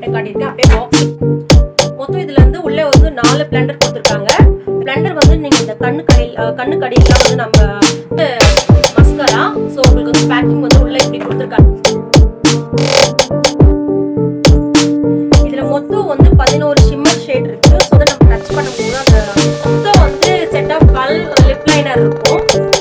உங்ககிட்ட காட்டியிருக்கேன் அப்படியே பாக்ஸ் மொத்தம் இதுல இருந்து உள்ளே வந்து நாலு பிளண்டர் கொடுத்துருக்காங்க பிளண்டர் வந்து நீங்க இந்த கண்ணு கடையில் கண்ணு கடையிலாம் வந்து நம்ம மஸ்கரா ஸோ உங்களுக்கு வந்து பேக்கிங் வந்து உள்ள இப்படி கொடுத்துருக்காங்க இதுல மொத்தம் வந்து பதினோரு ஷிம்மர் ஷேட் இருக்கு ஸோ அதை நம்ம டச் பண்ணும்போது அந்த மொத்தம் வந்து set of twelve lip liner இருக்கும்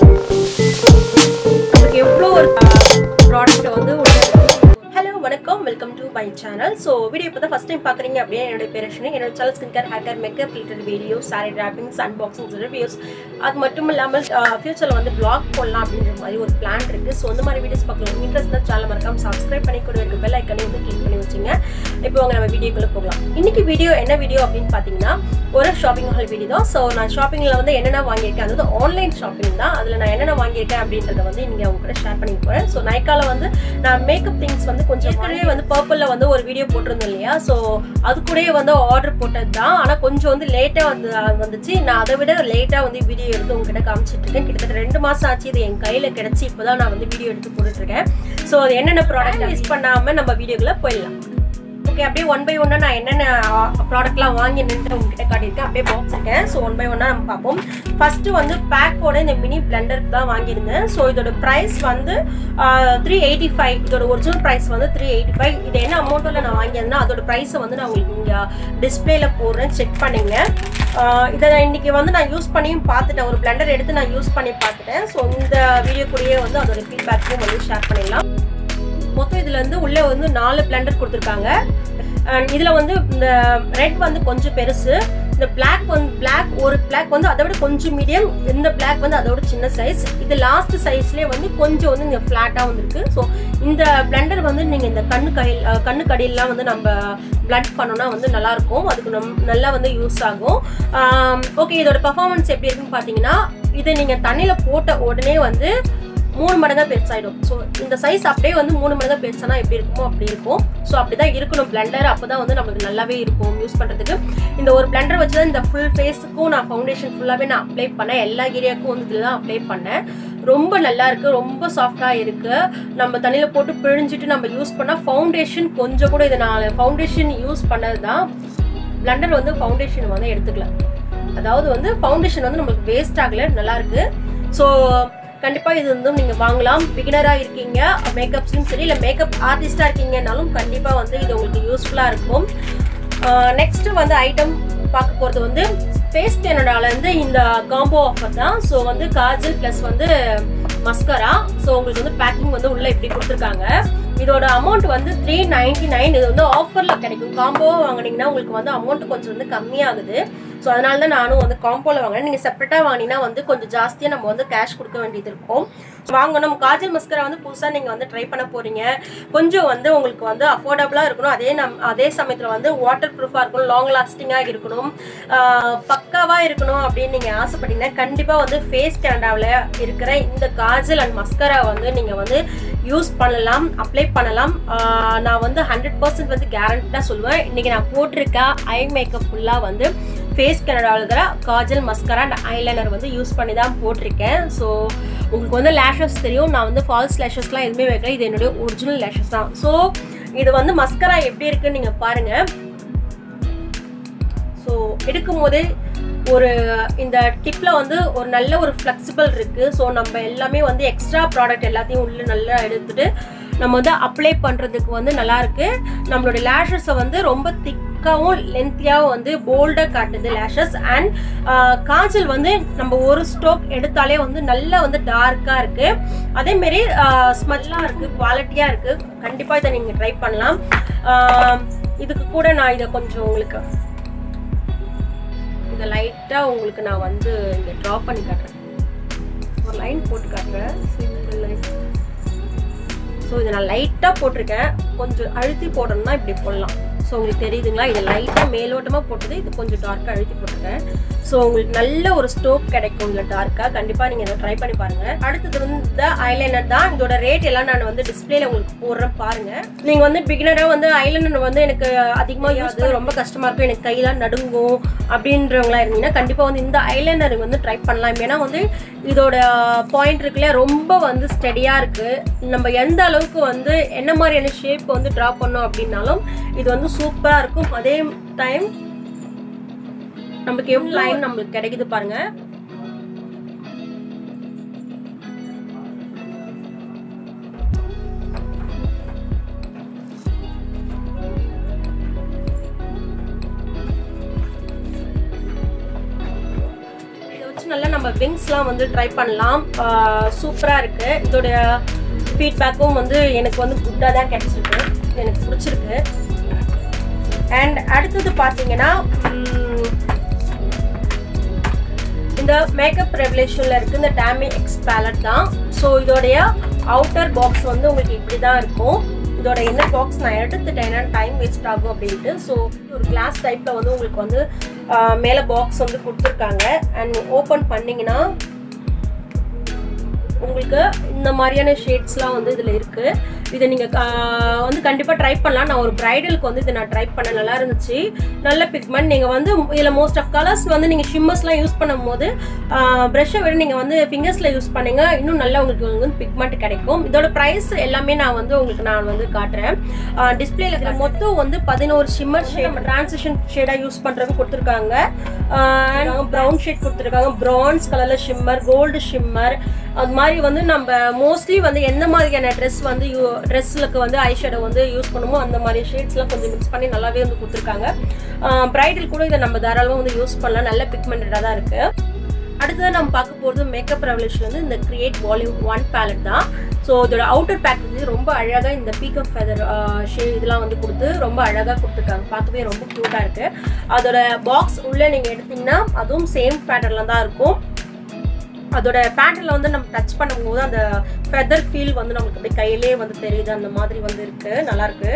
நமக்கு எவ்வளோ ஒரு ப்ராடக்ட் வந்து உள்ள ஹலோ வணக்கம் welcome to my channel so video இப்போ தான் ஃபஸ்ட் டைம் பார்க்குறீங்க அப்படியே என்னோட பேர் ரஷ்மி என்னோட channel skin care hair care makeup related videos sari drapings unboxings reviews அது மட்டும் இல்லாமல் ஃபியூச்சரில் வந்து பிளாக் போடலாம் அப்படின்ற மாதிரி ஒரு பிளான் இருக்குது ஸோ அந்த மாதிரி வீடியோஸ் பார்க்கலாம் இன்ட்ரெஸ்ட் தான் சேனல் மறக்காம சப்ஸ்கிரைப் பண்ணி கூட இருக்க பெல் ஐக்கனை வந்து கிளிக் பண்ணி வச்சுங்க இப்போ அவங்க நம்ம வீடியோக்குள்ளே போகலாம் இன்னைக்கு வீடியோ என்ன வீடியோ அப்படின்னு பார்த்தீங்கன்னா ஒரு ஷாப்பிங் ஹால் வீடியோ தான் ஸோ நான் ஷாப்பிங்கில் வந்து என்னென்ன வாங்கியிருக்கேன் அதாவது ஆன்லைன் ஷாப்பிங் தான் அதில் நான் என்னென்ன வாங்கியிருக்கேன் அப்படின்றத வந்து நீங்கள் அவங்க கூட ஷேர் பண்ணி போகிறேன் ஸோ நைக்கால வந்து நான் மேக்கப் திங்ஸ் வந்து கொஞ்சம் ஏற்கனவே வந்து பர்பிளில் வந்து ஒரு வீடியோ போட்டிருந்தேன் இல்லையா ஸோ அது கூடயே வந்து ஆர்டர் போட்டது தான் ஆனால் கொஞ்சம் வந்து லேட்டாக வந்து வந்துச்சு நான் அதை விட லேட்டாக வந்து வீடியோ எடுத்து உங்ககிட்ட காமிச்சிட்டு இருக்கேன் கிட்டத்தட்ட ரெண்டு மாதம் ஆச்சு இது என் கையில் கிடச்சி இப்போ தான் நான் வந்து வீடியோ எடுத்து போட்டுட்ருக்கேன் ஸோ அது என்னென்ன ப்ராடக்ட் யூஸ் பண்ணாமல் நம்ம வீடியோக்குள்ளே போயிடலாம் ஓகே அப்படியே ஒன் பை ஒன்னாக நான் என்னென்ன ப்ராடக்ட்லாம் வாங்கி நின்று உங்ககிட்ட காட்டியிருக்கேன் அப்படியே பாக்ஸ் இருக்கேன் ஸோ ஒன் பை ஒன்னாக நம்ம பார்ப்போம் ஃபஸ்ட்டு வந்து பேக்கோட இந்த மினி பிளெண்டர் தான் வாங்கியிருந்தேன் ஸோ இதோட ப்ரைஸ் வந்து த்ரீ எயிட்டி ஃபைவ் இதோட ஒரிஜினல் ப்ரைஸ் வந்து த்ரீ எயிட்டி ஃபைவ் இது என்ன அமௌண்ட்டில் நான் வாங்கியிருந்தேன் அதோட ப்ரைஸை வந்து நான் உங்களுக்கு இங்கே டிஸ்பிளேல போடுறேன் செக் பண்ணிங்க இதை நான் இன்னைக்கு வந்து நான் யூஸ் பண்ணியும் பார்த்துட்டேன் ஒரு பிளெண்டர் எடுத்து நான் யூஸ் பண்ணி பார்த்துட்டேன் ஸோ இந்த வீடியோ கூடயே வந்து அதோட ஃபீட்பேக்கையும் வந்து ஷேர் பண்ணிடலாம் மொத்தம் இதுல இருந்து உள்ளே வந்து நாலு பிளண்டர் கொடுத்துருக்காங்க அண்ட் இதுல வந்து இந்த ரெட் வந்து கொஞ்சம் பெருசு இந்த பிளாக் வந்து பிளாக் ஒரு பிளாக் வந்து அதை விட கொஞ்சம் மீடியம் இந்த பிளாக் வந்து அதோட சின்ன சைஸ் இது லாஸ்ட் சைஸ்லேயே வந்து கொஞ்சம் வந்து இங்கே ஃப்ளாட்டாக வந்துருக்கு ஸோ இந்த பிளண்டர் வந்து நீங்கள் இந்த கண்ணு கையில் கண்ணு கடியிலாம் வந்து நம்ம பிளட் பண்ணோம்னா வந்து நல்லாயிருக்கும் அதுக்கு நம் நல்லா வந்து யூஸ் ஆகும் ஓகே இதோட பர்ஃபார்மன்ஸ் எப்படி இருக்குன்னு பார்த்தீங்கன்னா இதை நீங்கள் தண்ணியில் போட்ட உடனே வந்து மூணு மடங்கா பெருசாயிடும் ஸோ இந்த சைஸ் அப்படியே வந்து மூணு மடங்கா பெருசானா எப்படி இருக்குமோ அப்படி இருக்கும் ஸோ அப்படிதான் இருக்கணும் பிளண்டர் அப்பதான் வந்து நம்மளுக்கு நல்லாவே இருக்கும் யூஸ் பண்றதுக்கு இந்த ஒரு பிளண்டர் வச்சு தான் இந்த ஃபுல் ஃபேஸுக்கும் நான் ஃபவுண்டேஷன் ஃபுல்லாகவே நான் அப்ளை பண்ணேன் எல்லா ஏரியாவுக்கும் வந்து இதில் தான் அப்ளை பண்ணேன் ரொம்ப நல்லா இருக்கு ரொம்ப சாஃப்டா இருக்கு நம்ம தண்ணியில போட்டு பிழிஞ்சிட்டு நம்ம யூஸ் பண்ணா ஃபவுண்டேஷன் கொஞ்சம் கூட இதை நான் ஃபவுண்டேஷன் யூஸ் பண்ணது தான் பிளண்டர் வந்து ஃபவுண்டேஷன் வந்து எடுத்துக்கல அதாவது வந்து ஃபவுண்டேஷன் வந்து நம்மளுக்கு வேஸ்ட் ஆகல நல்லா இருக்கு ஸோ கண்டிப்பாக இது வந்து நீங்கள் வாங்கலாம் பிகினராக இருக்கீங்க மேக்கப்ஸ்லையும் சரி இல்லை மேக்கப் ஆர்டிஸ்டாக இருக்கீங்கனாலும் கண்டிப்பாக வந்து இது உங்களுக்கு யூஸ்ஃபுல்லாக இருக்கும் நெக்ஸ்ட் வந்து ஐட்டம் பார்க்க போகிறது வந்து ஃபேஸ் இருந்து இந்த காம்போ ஆஃபர் தான் ஸோ வந்து காஜல் ப்ளஸ் வந்து மஸ்கரா ஸோ உங்களுக்கு வந்து பேக்கிங் வந்து உள்ள இப்படி கொடுத்துருக்காங்க இதோட அமௌண்ட் வந்து த்ரீ நைன்டி நைன் இது வந்து ஆஃபரில் கிடைக்கும் காம்போ வாங்கினீங்கன்னா உங்களுக்கு வந்து அமௌண்ட் கொஞ்சம் வந்து கம்மியாகுது ஸோ அதனால தான் நானும் வந்து காம்போவில் வாங்கினேன் நீங்கள் செப்பரேட்டாக வாங்கினீங்கன்னா வந்து கொஞ்சம் ஜாஸ்தியாக நம்ம வந்து கேஷ் கொடுக்க வேண்டியது இருக்கும் வாங்கணும் காஜல் மஸ்கரா வந்து புதுசாக நீங்கள் வந்து ட்ரை பண்ண போகிறீங்க கொஞ்சம் வந்து உங்களுக்கு வந்து அஃபோர்டபுளாக இருக்கணும் அதே நம் அதே சமயத்தில் வந்து வாட்டர் ப்ரூஃபாக இருக்கணும் லாங் லாஸ்டிங்காக இருக்கணும் பக்காவாக இருக்கணும் அப்படின்னு நீங்கள் ஆசைப்பட்டீங்கன்னா கண்டிப்பாக வந்து ஃபேஸ் கேண்டாவில் இருக்கிற இந்த காஜல் அண்ட் மஸ்கரா வந்து நீங்கள் வந்து யூஸ் பண்ணலாம் அப்ளை பண்ணலாம் நான் வந்து ஹண்ட்ரட் பர்சன்ட் வந்து கேரண்டியாக சொல்லுவேன் இன்றைக்கி நான் போட்டிருக்க ஐ மேக்கப் ஃபுல்லாக வந்து ஃபேஸ் கனடாவில் இருக்கிற காஜல் மஸ்கரா அண்ட் ஐலைனர் வந்து யூஸ் பண்ணி தான் போட்டிருக்கேன் ஸோ உங்களுக்கு வந்து லேஷஸ் தெரியும் நான் வந்து ஃபால்ஸ் லேஷஸ்லாம் எதுவுமே வைக்கல இது என்னுடைய ஒரிஜினல் லேஷஸ் தான் ஸோ இது வந்து மஸ்கரா எப்படி இருக்குன்னு நீங்கள் பாருங்கள் ஸோ எடுக்கும் போதே ஒரு இந்த டிப்பில் வந்து ஒரு நல்ல ஒரு ஃப்ளெக்சிபிள் இருக்குது ஸோ நம்ம எல்லாமே வந்து எக்ஸ்ட்ரா ப்ராடக்ட் எல்லாத்தையும் உள்ளே நல்லா எடுத்துட்டு நம்ம வந்து அப்ளை பண்ணுறதுக்கு வந்து நல்லா இருக்கு நம்மளோட லேஷஸை வந்து ரொம்ப திக்காகவும் லென்த்தியாகவும் வந்து போல்டாக காட்டுது லேஷஸ் அண்ட் காஜல் வந்து நம்ம ஒரு ஸ்டோக் எடுத்தாலே வந்து நல்லா வந்து டார்க்காக இருக்குது அதேமாரி ஸ்மெல்லாக இருக்குது குவாலிட்டியாக இருக்குது கண்டிப்பாக இதை நீங்கள் ட்ரை பண்ணலாம் இதுக்கு கூட நான் இதை கொஞ்சம் உங்களுக்கு இதை லைட்டாக உங்களுக்கு நான் வந்து இங்கே ட்ரா பண்ணி காட்டுறேன் ஒரு லைன் போட்டு காட்டுறேன் சிங்கிள் லைன் ஸோ இதை நான் லைட்டாக போட்டிருக்கேன் கொஞ்சம் அழுத்தி போடணும்னா இப்படி போடலாம் ஸோ உங்களுக்கு தெரியுதுங்களா இது லைட்டாக மேலோட்டமாக போட்டது இது கொஞ்சம் டார்க்காக அழுத்தி போட்டிருக்கேன் ஸோ உங்களுக்கு நல்ல ஒரு ஸ்டோப் கிடைக்கும் இந்த டார்க்காக கண்டிப்பாக நீங்கள் இதை ட்ரை பண்ணி பாருங்கள் அடுத்தது வந்து இந்த ஐலைனர் தான் இதோட ரேட் எல்லாம் நான் வந்து டிஸ்பிளேல உங்களுக்கு போடுறேன் பாருங்கள் நீங்கள் வந்து பிகினராக வந்து ஐலைனர் வந்து எனக்கு அதிகமாக யூஸ் பண்ண ரொம்ப கஷ்டமாக இருக்கும் எனக்கு கையெல்லாம் நடுங்கும் அப்படின்றவங்களா இருந்தீங்கன்னா கண்டிப்பாக வந்து இந்த ஐலைனர் வந்து ட்ரை பண்ணலாம் ஏன்னா வந்து இதோட பாயிண்ட் இருக்குல்ல ரொம்ப வந்து ஸ்டெடியாக இருக்குது நம்ம எந்த அளவுக்கு வந்து என்ன மாதிரியான ஷேப் வந்து ட்ரா பண்ணோம் அப்படின்னாலும் இது வந்து சூப்பராக இருக்கும் அதே டைம் நமக்கு எவ்வளோ லைன் நம்மளுக்கு கிடைக்குது பாருங்க இதை வச்சு நல்லா நம்ம விங்ஸ்லாம் வந்து ட்ரை பண்ணலாம் சூப்பராக இருக்கு இதோடைய ஃபீட்பேக்கும் வந்து எனக்கு வந்து குட்டாக தான் கிடைச்சிருக்கு எனக்கு பிடிச்சிருக்கு அண்ட் அடுத்தது பார்த்தீங்கன்னா உம், இந்த மேக்கப் ரெவலேஷனில் இருக்கு இந்த டேமி எக்ஸ் பேலட் தான் ஸோ இதோடைய அவுட்டர் பாக்ஸ் வந்து உங்களுக்கு இப்படி தான் இருக்கும் இதோட என்ன பாக்ஸ் நான் எடுத்துட்டேன் ஏன்னா டைம் வேஸ்ட் ஆகும் அப்படின்ட்டு ஸோ ஒரு கிளாஸ் டைப்பில் வந்து உங்களுக்கு வந்து ஆஹ், மேலே பாக்ஸ் வந்து கொடுத்துருக்காங்க அண்ட் ஓப்பன் பண்ணிங்கன்னா உங்களுக்கு இந்த மாதிரியான ஷேட்ஸ்லாம் வந்து இதில் இருக்குது இதை நீங்கள் வந்து கண்டிப்பாக ட்ரை பண்ணலாம் நான் ஒரு ப்ரைடலுக்கு வந்து இதை நான் ட்ரை பண்ண நல்லா இருந்துச்சு நல்ல பிக்மெண்ட் நீங்கள் வந்து இதில் மோஸ்ட் ஆஃப் கலர்ஸ் வந்து நீங்கள் ஷிம்மர்ஸ்லாம் யூஸ் பண்ணும்போது ப்ரஷ்ஷை விட நீங்கள் வந்து ஃபிங்கர்ஸில் யூஸ் பண்ணீங்க இன்னும் நல்லா உங்களுக்கு வந்து பிக்மெண்ட் கிடைக்கும் இதோட ப்ரைஸ் எல்லாமே நான் வந்து உங்களுக்கு நான் வந்து காட்டுறேன் டிஸ்பிளேல இதில் மொத்தம் வந்து பதினோரு ஷிம்மர் ஷேட் நம்ம டிரான்சிஷன் ஷேடாக யூஸ் பண்ணுறது கொடுத்துருக்காங்க ப்ரௌன் ஷேட் கொடுத்துருக்காங்க ப்ரான்ஸ் கலரில் ஷிம்மர் கோல்டு ஷிம்மர் அது மாதிரி வந்து நம்ம மோஸ்ட்லி வந்து எந்த மாதிரியான ட்ரெஸ் வந்து யூ ட்ரெஸ்ஸுக்கு வந்து ஐ ஷேடோ வந்து யூஸ் பண்ணுமோ அந்த மாதிரி ஷேட்ஸ்லாம் கொஞ்சம் மிக்ஸ் பண்ணி நல்லாவே வந்து கொடுத்துருக்காங்க ப்ரைடல் கூட இதை நம்ம தாராளமாக வந்து யூஸ் பண்ணலாம் நல்ல பிக்மெண்டடாக தான் இருக்குது அடுத்தது நம்ம பார்க்க போகிறது மேக்கப் ரெவல்யூஷன் வந்து இந்த கிரியேட் வால்யூம் ஒன் பேலட் தான் ஸோ இதோட அவுட்டர் பேக் வந்து ரொம்ப அழகாக இந்த பீக்கப் ஃபெதர் ஷே இதெல்லாம் வந்து கொடுத்து ரொம்ப அழகாக கொடுத்துருக்காங்க பார்க்கவே ரொம்ப க்யூட்டாக இருக்குது அதோட பாக்ஸ் உள்ளே நீங்கள் எடுத்தீங்கன்னா அதுவும் சேம் பேட்டர்னில் தான் இருக்கும் அதோட பேட்டர்ல வந்து நம்ம டச் பண்ணும்போது அந்த ஃபெதர் ஃபீல் வந்து நமக்கு அப்படியே கையிலே வந்து தெரியுது அந்த மாதிரி வந்து இருக்கு நல்லா இருக்கு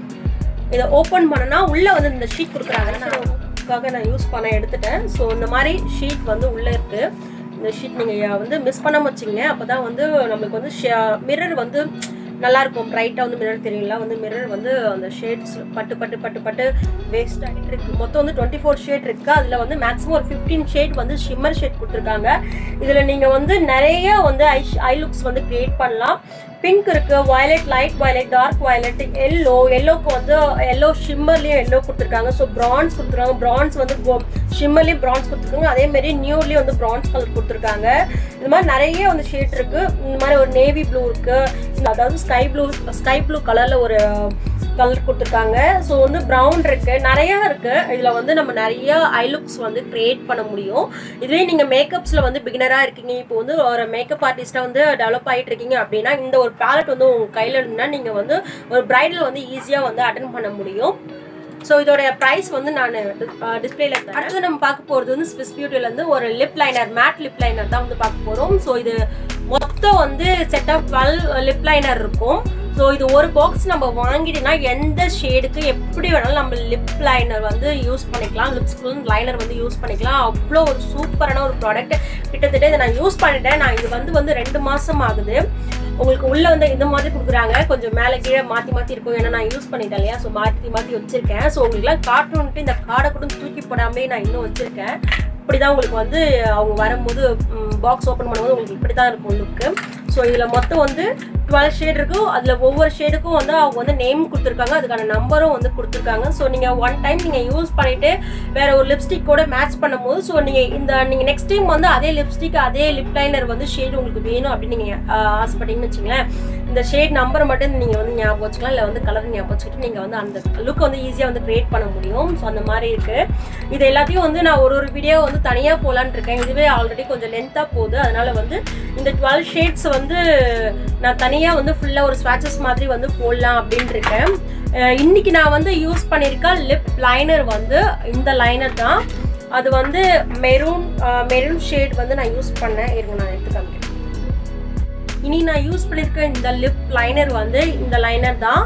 இதை ஓப்பன் பண்ணனா உள்ள வந்து இந்த ஷீட் கொடுக்குறாங்க நான் அதுக்காக நான் யூஸ் பண்ண எடுத்துட்டேன் ஸோ இந்த மாதிரி ஷீட் வந்து உள்ள இருக்கு இந்த ஷீட் நீங்க வந்து மிஸ் பண்ணாம வச்சுங்க அப்பதான் வந்து நம்மளுக்கு வந்து மிரர் வந்து நல்லா இருக்கும் பிரைட்டாக வந்து மிரர் தெரியுங்களா வந்து மிரர் வந்து அந்த ஷேட்ஸ் பட்டு பட்டு பட்டு பட்டு வேஸ்ட் ஆகிட்டு இருக்கு மொத்தம் வந்து டுவெண்ட்டி ஃபோர் ஷேட் இருக்கு அதில் வந்து மேக்ஸிமம் ஒரு ஃபிஃப்டீன் ஷேட் வந்து ஷிம்மர் ஷேட் கொடுத்துருக்காங்க இதில் நீங்கள் வந்து நிறைய வந்து ஐ ஐ லுக்ஸ் வந்து கிரியேட் பண்ணலாம் பிங்க் இருக்கு violet light violet dark violet yellow எல்லோக்கு வந்து எல்லோ ஷிம்மர்லேயும் எல்லோ கொடுத்துருக்காங்க ஸோ ப்ரான்ஸ் கொடுத்துருக்காங்க ப்ரான்ஸ் வந்து ஷிம்மர்லேயும் ப்ரான்ஸ் கொடுத்துருக்காங்க அதே மாதிரி நியூலேயும் வந்து ப்ரான்ஸ் கலர் கொடுத்துருக்காங்க இந்த மாதிரி நிறைய வந்து ஷேட் இருக்கு இந்த மாதிரி ஒரு நேவி ப்ளூ இருக்கு அதாவது ஸ்கை ப்ளூ ஸ்கை ப்ளூ கலர்ல ஒரு கலர் கொடுத்துருக்காங்க ஸோ வந்து ப்ரௌன் இருக்கு நிறைய இருக்கு இதுல வந்து நம்ம நிறைய ஐ லுக்ஸ் வந்து கிரியேட் பண்ண முடியும் இதுவே நீங்க மேக்கப்ஸ்ல வந்து பிகினரா இருக்கீங்க இப்போ வந்து ஒரு மேக்கப் ஆர்டிஸ்டா வந்து டெவலப் ஆகிட்டு இருக்கீங்க அப்படின்னா இந்த ஒரு பேலட் வந்து உங்க கையில இருந்தா நீங்க வந்து ஒரு பிரைடல் வந்து ஈஸியா வந்து அட்டன் பண்ண முடியும் ஸோ இதோட ப்ரைஸ் வந்து நான் டிஸ்பிளேல அடுத்து நம்ம பார்க்க போகிறது வந்து ஸ்விஸ் பியூட்டிலேருந்து ஒரு lip liner matte lip liner தான் வந்து பார்க்க போகிறோம் ஸோ இது மொத்தம் வந்து set of twelve lip liner இருக்கும் ஸோ இது ஒரு பாக்ஸ் நம்ம வாங்கிட்டோம்னா எந்த ஷேடுக்கு எப்படி வேணாலும் நம்ம லிப் லைனர் வந்து யூஸ் பண்ணிக்கலாம் லிப்ஸ் லைனர் வந்து யூஸ் பண்ணிக்கலாம் அவ்வளோ ஒரு சூப்பரான ஒரு ப்ராடக்ட் கிட்டத்தட்ட இதை நான் யூஸ் பண்ணிட்டேன் நான் இது வந்து வந்து ரெண்டு மாதம் ஆகுது உங்களுக்கு உள்ள வந்து இந்த மாதிரி கொடுக்குறாங்க கொஞ்சம் மேலே கீழே மாற்றி மாற்றி இருக்கும் ஏன்னா நான் யூஸ் பண்ணிட்டேன் இல்லையா ஸோ மாற்றி மாற்றி வச்சிருக்கேன் ஸோ உங்களுக்குலாம் காட்டணுன்ட்டு இந்த கார்டை கூட தூக்கி போடாமே நான் இன்னும் வச்சிருக்கேன் இப்படி தான் உங்களுக்கு வந்து அவங்க வரும்போது பாக்ஸ் ஓப்பன் பண்ணும்போது உங்களுக்கு இப்படி தான் இருக்கும் லுக்கு ஸோ இதில் மொத்தம் வந்து டுவெல் ஷேட் இருக்கும் அதில் ஒவ்வொரு ஷேடுக்கும் வந்து அவங்க வந்து நேம் கொடுத்துருக்காங்க அதுக்கான நம்பரும் வந்து கொடுத்துருக்காங்க ஸோ நீங்கள் ஒன் டைம் நீங்கள் யூஸ் பண்ணிவிட்டு வேற ஒரு லிப்ஸ்டிக் கூட மேட்ச் பண்ணும்போது ஸோ நீங்கள் இந்த நீங்கள் நெக்ஸ்ட் டைம் வந்து அதே லிப்ஸ்டிக் அதே லிப் லைனர் வந்து ஷேட் உங்களுக்கு வேணும் அப்படின்னு நீங்கள் ஆசைப்பட்டீங்கன்னு வச்சுங்களேன் இந்த ஷேட் நம்பரை மட்டும் நீங்கள் வந்து ஞாபகம் வச்சுக்கலாம் இல்லை வந்து கலர் ஞாபகம் வச்சுக்கிட்டு நீங்கள் வந்து அந்த லுக் வந்து ஈஸியாக வந்து க்ரியேட் பண்ண முடியும் ஸோ அந்த மாதிரி இருக்குது இது எல்லாத்தையும் வந்து நான் ஒரு ஒரு வீடியோ வந்து தனியாக போகலான்னு இருக்கேன் இதுவே ஆல்ரெடி கொஞ்சம் லென்த்தாக போகுது அதனால வந்து இந்த டுவெல் ஷேட்ஸ் வந்து நான் தனியாக வந்து ஃபுல்லாக ஒரு ஸ்வாச்சஸ் மாதிரி வந்து போடலாம் அப்படின்னு இருக்கேன் அஹ் இன்னைக்கு நான் வந்து யூஸ் பண்ணியிருக்க லிப் லைனர் வந்து இந்த லைனர் தான் அது வந்து மெரூன் மெரூன் ஷேட் வந்து நான் யூஸ் பண்ணேன் இருங்க நான் எடுத்து காமிக்கிறேன் இனி நான் யூஸ் பண்ணியிருக்க இந்த லிப் லைனர் வந்து இந்த லைனர் தான்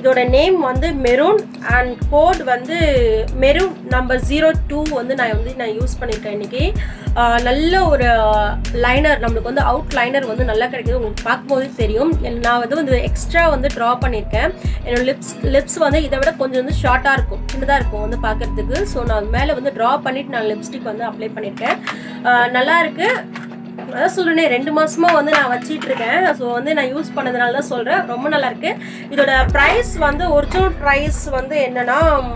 இதோட நேம் வந்து மெரூன் அண்ட் கோட் வந்து மெரூன் நம்பர் ஜீரோ டூ வந்து நான் வந்து நான் யூஸ் பண்ணியிருக்கேன் இன்றைக்கி நல்ல ஒரு லைனர் நம்மளுக்கு வந்து அவுட் லைனர் வந்து நல்லா கிடைக்குது உங்களுக்கு பார்க்கும்போது தெரியும் நான் வந்து வந்து எக்ஸ்ட்ரா வந்து ட்ரா பண்ணியிருக்கேன் என்னோட லிப்ஸ் லிப்ஸ் வந்து இதை விட கொஞ்சம் வந்து ஷார்ட்டாக இருக்கும் சின்னதாக இருக்கும் வந்து பார்க்குறதுக்கு ஸோ நான் மேலே வந்து ட்ரா பண்ணிவிட்டு நான் லிப்ஸ்டிக் வந்து அப்ளை பண்ணியிருக்கேன் நல்லா இருக்குது அதான் சொல்கிறேனே ரெண்டு மாதமாக வந்து நான் வச்சிட்டு இருக்கேன் ஸோ வந்து நான் யூஸ் பண்ணதுனால தான் சொல்கிறேன் ரொம்ப நல்லா இருக்கு இதோட ப்ரைஸ் வந்து ஒரிஜினல் ப்ரைஸ் வந்து என்னன்னா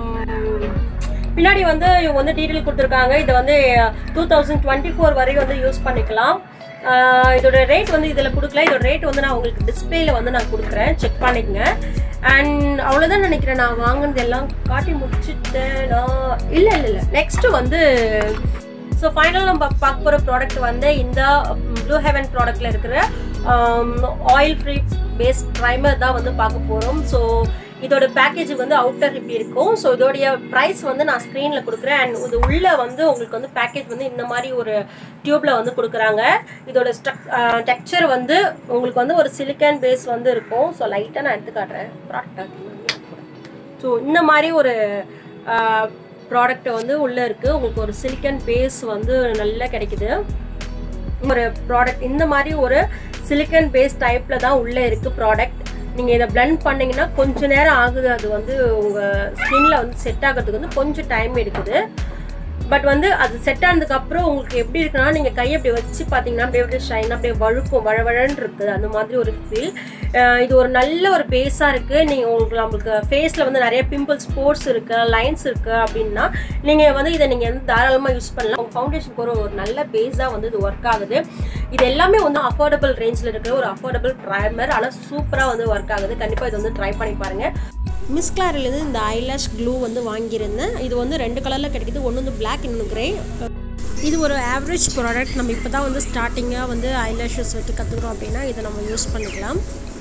பின்னாடி வந்து இவங்க வந்து டீட்டெயில் கொடுத்துருக்காங்க இதை வந்து டூ தௌசண்ட் டுவெண்ட்டி ஃபோர் வரையும் வந்து யூஸ் பண்ணிக்கலாம் இதோட ரேட் வந்து இதில் கொடுக்கல இதோட ரேட் வந்து நான் உங்களுக்கு டிஸ்பிளேல வந்து நான் கொடுக்குறேன் செக் பண்ணிக்கங்க அண்ட் அவ்வளோதான் நினைக்கிறேன் நான் வாங்கினது எல்லாம் காட்டி முடிச்சுட்டேன் நான் இல்லை இல்லை இல்லை நெக்ஸ்ட்டு வந்து ஸோ ஃபைனல் நம்ம பார்க்க போகிற ப்ராடக்ட் வந்து இந்த ப்ளூ ஹெவன் ப்ராடக்டில் இருக்கிற ஆயில் ஃப்ரீ பேஸ் ப்ரைமர் தான் வந்து பார்க்க போகிறோம் ஸோ இதோட பேக்கேஜ் வந்து அவுட்டர் இப்படி இருக்கும் ஸோ இதோடைய ப்ரைஸ் வந்து நான் ஸ்க்ரீனில் கொடுக்குறேன் அண்ட் இது உள்ளே வந்து உங்களுக்கு வந்து பேக்கேஜ் வந்து இந்த மாதிரி ஒரு டியூப்பில் வந்து கொடுக்குறாங்க இதோட ஸ்ட்ரக் டெக்ஸ்சர் வந்து உங்களுக்கு வந்து ஒரு சிலிக்கன் பேஸ் வந்து இருக்கும் ஸோ லைட்டாக நான் எடுத்து காட்டுறேன் ப்ராடக்ட் ஸோ இந்த மாதிரி ஒரு ப்ராடக்ட் வந்து உள்ளே இருக்குது உங்களுக்கு ஒரு சிலிக்கன் பேஸ் வந்து நல்லா கிடைக்குது ஒரு ப்ராடக்ட் இந்த மாதிரி ஒரு சிலிக்கன் பேஸ் டைப்பில் தான் உள்ளே இருக்குது ப்ராடக்ட் நீங்கள் இதை பிளெண்ட் பண்ணிங்கன்னா கொஞ்சம் நேரம் ஆகுது அது வந்து உங்கள் ஸ்கின்ல வந்து செட் ஆகிறதுக்கு வந்து கொஞ்சம் டைம் எடுக்குது பட் வந்து அது செட் ஆனதுக்கப்புறம் உங்களுக்கு எப்படி இருக்குன்னா நீங்கள் கையை அப்படி வச்சு பார்த்தீங்கன்னா அப்படியே அப்படியே ஷைன் அப்படியே வழுக்கும் வழவழன்னு இருக்குது அந்த மாதிரி ஒரு ஃபீல் இது ஒரு நல்ல ஒரு பேஸாக இருக்குது நீங்கள் உங்களுக்கு நம்மளுக்கு ஃபேஸில் வந்து நிறைய பிம்பிள்ஸ் ஸ்போர்ட்ஸ் இருக்குது லைன்ஸ் இருக்குது அப்படின்னா நீங்கள் வந்து இதை நீங்கள் வந்து தாராளமாக யூஸ் பண்ணலாம் உங்கள் ஃபவுண்டேஷனுக்கு ஒரு ஒரு நல்ல பேஸாக வந்து இது ஒர்க் ஆகுது இது எல்லாமே வந்து அஃபோர்டபுள் ரேஞ்சில் இருக்கிற ஒரு அஃபோர்டபுள் ப்ரைமர் ஆனால் சூப்பராக வந்து ஒர்க் ஆகுது கண்டிப்பாக இது வந்து ட்ரை பண்ணி பாருங்கள் மிஸ் கிளாரிலேருந்து இந்த ஐலாஷ் க்ளூ வந்து வாங்கியிருந்தேன் இது வந்து ரெண்டு கலரில் கிடைக்குது ஒன்று வந்து பிளாக் இன்னொன்று கிரே இது ஒரு ஆவரேஜ் ப்ராடக்ட் நம்ம இப்போ தான் வந்து ஸ்டார்டிங்காக வந்து ஐலாஷஸ் வைக்க கற்றுக்குறோம் அப்படின்னா இதை நம்ம யூஸ் பண்ணிக்கலாம்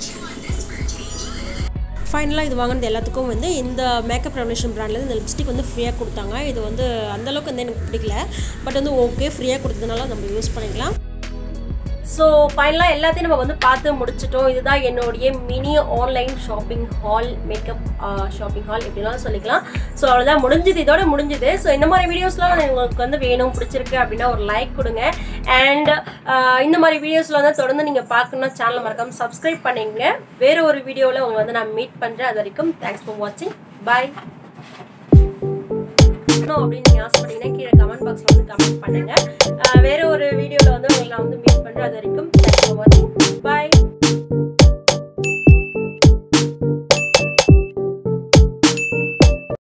ஃபைனலாக இது வாங்கினது எல்லாத்துக்கும் வந்து இந்த மேக்கப் ரெவல்யூஷன் பிராண்ட்லேருந்து இந்த லிப்ஸ்டிக் வந்து ஃப்ரீயாக கொடுத்தாங்க இது வந்து அந்தளவுக்கு வந்து எனக்கு பிடிக்கல பட் வந்து ஓகே ஃப்ரீயாக கொடுத்ததுனால நம்ம யூஸ் பண்ணிக்கலாம் ஸோ ஃபைனலாக எல்லாத்தையும் நம்ம வந்து பார்த்து முடிச்சிட்டோம் இதுதான் என்னுடைய mini online shopping haul makeup shopping haul எப்படினாலும் சொல்லிக்கலாம் ஸோ அவ்வளோதான் முடிஞ்சுது இதோட முடிஞ்சுது ஸோ இந்த மாதிரி வீடியோஸ்லாம் உங்களுக்கு வந்து வேணும் பிடிச்சிருக்கு அப்படின்னா ஒரு லைக் கொடுங்க அண்ட் இந்த மாதிரி வீடியோஸில் வந்து தொடர்ந்து நீங்கள் பார்க்கணும் சேனலை மறக்காமல் சப்ஸ்கிரைப் பண்ணிங்க வேறு ஒரு வீடியோவில் உங்களை வந்து நான் மீட் பண்ணுறேன் அது வரைக்கும் தேங்க்ஸ் ஃபார் வாட்சிங் பாய் அப்படின்னு நீங்கள் ஆசைப்பட்டீங்கன்னா கீழே கமெண்ட் பாக்ஸில் வந்து கமெண்ட் பண்ணுங்கள் வேற ஒரு வீடியோவில் வந்து உங்களை நான் வந்து மீட் பண்ணுறேன் அது வரைக்கும் தேங்க்ஸ் ஃபார் வாட்சிங் பாய்